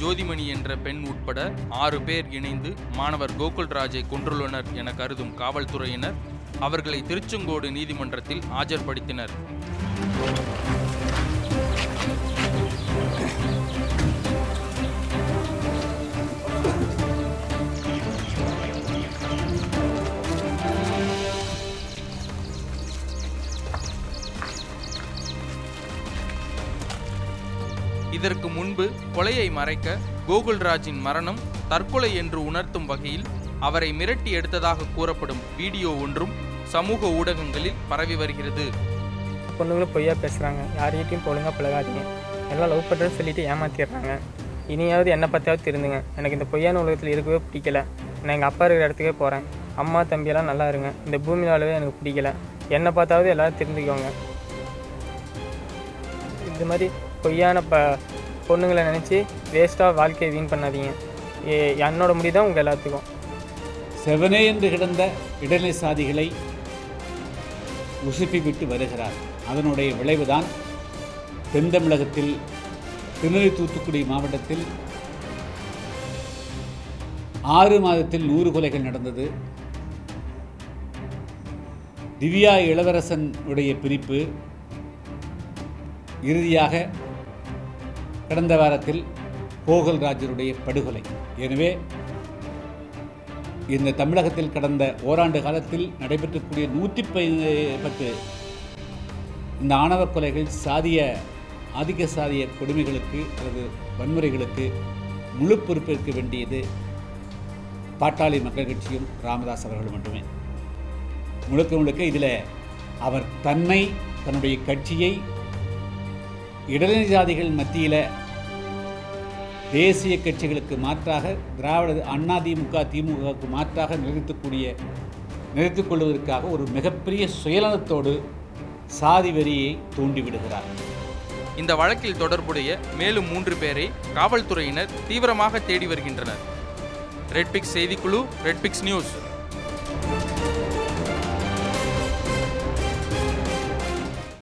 ஜோதிமணி என்ற பெண் உட்பட ஆறு பேர் இணைந்து மாணவர் கோகுல்ராஜை கொன்றுள்ளனர் என கருதும் காவல்துறையினர் அவர்களை திருச்செங்கோடு நீதிமன்றத்தில் ஆஜர்படுத்தினர் இதற்கு முன்பு கொலையை மறைக்க கோகுல்ராஜின் மரணம் தற்கொலை என்று உணர்த்தும் வகையில் அவரை மிரட்டி எடுத்ததாக கூறப்படும் வீடியோ ஒன்றும் சமூக ஊடகங்களில் பரவி வருகிறது பொண்ணுங்களும் பொய்யா பேசுகிறாங்க யார்கிட்டையும் ஒழுங்காக பழகாதீங்க எல்லாம் லவ் பண்ணுறேன்னு சொல்லிட்டு ஏமாத்திடுறாங்க இனியாவது என்னை பற்றியாவது திருந்துங்க எனக்கு இந்த பொய்யான உலகத்தில் இருக்கவே பிடிக்கல நான் எங்கள் அப்பா இருக்கிற இடத்துக்கே போகிறேன் அம்மா தம்பியெல்லாம் நல்லா இருங்க இந்த பூமி வாழவே எனக்கு பிடிக்கல என்னை பார்த்தாவது எல்லாரும் திருந்திக்கோங்க இது மாதிரி பொய்யான ப பொண்ணுங்களை நினச்சி வேஸ்ட்டாக வாழ்க்கையை வீண் பண்ணாதீங்க ஏ- என்னோட முடி தான் உங்கள் எல்லாத்துக்கும் செவனே என்று கிடந்த இடைநிலை சாதிகளை உசுப்பிவிட்டு வருகிறார் அதனுடைய விளைவுதான் தென் தமிழகத்தில் திருநெல்வேலி தூத்துக்குடி மாவட்டத்தில் ஆறு மாதத்தில் நூறு கொலைகள் நடந்தது திவ்யா இளவரசன் உடைய பிரிப்பு இறுதியாக கடந்த வாரத்தில் கோகல்ராஜருடைய படுகொலை எனவே இந்த தமிழகத்தில் கடந்த ஓராண்டு காலத்தில் நடைபெற்றக்கூடிய நூற்றி பத்து இந்த ஆணவ கொலைகள் சாதிய ஆதிக்க சாதிய கொடுமைகளுக்கு அல்லது வன்முறைகளுக்கு முழு பொறுப்பேற்க வேண்டியது பாட்டாளி மக்கள் கட்சியும் ராமதாஸ் அவர்கள் மட்டுமே முழுக்க முழுக்க இதில் அவர் தன்னை தன்னுடைய கட்சியை இடைநிலை ஜாதிகள் மத்தியில் தேசிய கட்சிகளுக்கு மாற்றாக திராவிட அண்ணா திமுக திமுகவுக்கு மாற்றாக நிறுத்தக்கூடிய நிறுத்திக் கொள்வதற்காக ஒரு மிகப்பெரிய சுயநலத்தோடு சாதி வெறியை தூண்டிவிடுகிறார் இந்த வழக்கில் தொடர்புடைய மேலும் மூன்று பேரை காவல்துறையினர் தீவிரமாக தேடி வருகின்றனர் ரெட்பிக்ஸ் செய்திக்குழு ரெட்பிக்ஸ் நியூஸ்